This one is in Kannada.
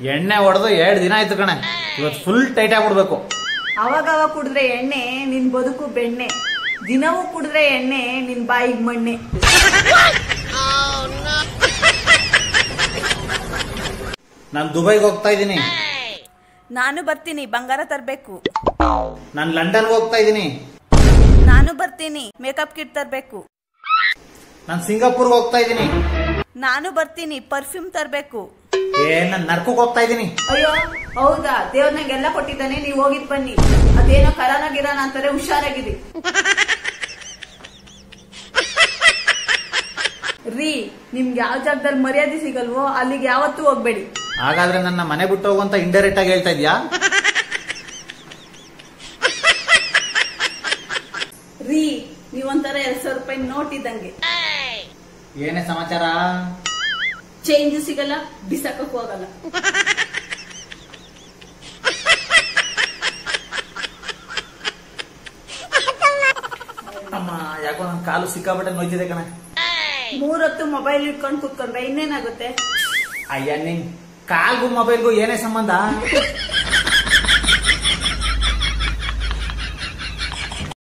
ಎಣ್ಣೆ ಹೊಡೆದು ಎರಡು ದಿನ ಆಯ್ತು ಕಣೆ ಇವತ್ತು ಫುಲ್ ಟೈಟ್ ಆಗ್ಬಿಡ್ಬೇಕು ಅವಾಗವಾಗ ಕುಡಿದ್ರೆ ಎಣ್ಣೆ ನಿನ್ ಬದುಕು ಬೆಣ್ಣೆ ದಿನವೂ ಕುಡಿದ್ರೆ ಎಣ್ಣೆ ನಿನ್ ಬಾಯಿಗೆ ಮಣ್ಣೆ ನಾನು ದುಬೈಗೆ ಹೋಗ್ತಾ ಇದ್ದೀನಿ ನಾನು ಬರ್ತೀನಿ ಬಂಗಾರ ತರ್ಬೇಕು ನಾನು ಲಂಡನ್ಗೆ ಹೋಗ್ತಾ ಇದ್ದೀನಿ ನಾನು ಬರ್ತೀನಿ ಮೇಕಪ್ ಕಿಟ್ ತರ್ಬೇಕು ನಾನು ಸಿಂಗಾಪುರ್ಗೆ ಹೋಗ್ತಾ ಇದ್ದೀನಿ ನಾನು ಬರ್ತೀನಿ ಪರ್ಫ್ಯೂಮ್ ತರ್ಬೇಕು ಏ ನಾನು ನರ್ಕಕ್ಕೆ ಹೋಗ್ತಾ ಇದ್ದೀನಿ ಅಯ್ಯೋ ಹೌದಾ ದೇವ್ರ ನಂಗೆಲ್ಲ ಕೊಟ್ಟಿದ್ದಾನೆ ನೀವ್ ಹೋಗಿದ್ ಬನ್ನಿ ಅದೇನೋ ಕರಾನ ಗಿರಾನ ಅಂತಾರೆ ಹುಷಾರಾಗಿರಿ ರೀ ನಿಮ್ಗೆ ಯಾವ ಜಾಗದಲ್ಲಿ ಮರ್ಯಾದೆ ಸಿಗಲ್ವೋ ಅಲ್ಲಿಗೆ ಯಾವತ್ತೂ ಹೋಗ್ಬೇಡಿ ಹಾಗಾದ್ರೆ ನನ್ನ ಮನೆ ಬಿಟ್ಟು ಹೋಗುವಂತ ಇಂಡೈರೆಕ್ಟ್ ಆಗಿ ಹೇಳ್ತಾ ಇದ್ಯಾ ರೀ ನೀವೊಂಥರ ಎರಡ್ ಸಾವಿರ ರೂಪಾಯಿ ನೋಟ್ ಇದ್ದಂಗೆ ಏನೇ ಸಮಾಚಾರ ಚೇಂಜ್ ಸಿಗಲ್ಲ ಬಿಸಾಕಕ್ ಹೋಗಲ್ಲ ಅಮ್ಮ ಯಾಕೋ ನನ್ನ ಕಾಲು ಸಿಕ್ಕಾಪಟ್ಟೆ ನೋಯ್ತಿದೆ ಕಣ ಮೂರೊತ್ತು ಮೊಬೈಲ್ ಇಟ್ಕೊಂಡು ಕುತ್ಕೊಂಡ್ರೆ ಇನ್ನೇನಾಗುತ್ತೆ ಅಯ್ಯ ನಿನ್ ಕಾಲ್ಗೂ ಮೊಬೈಲ್ಗೂ ಏನೇ ಸಂಬಂಧ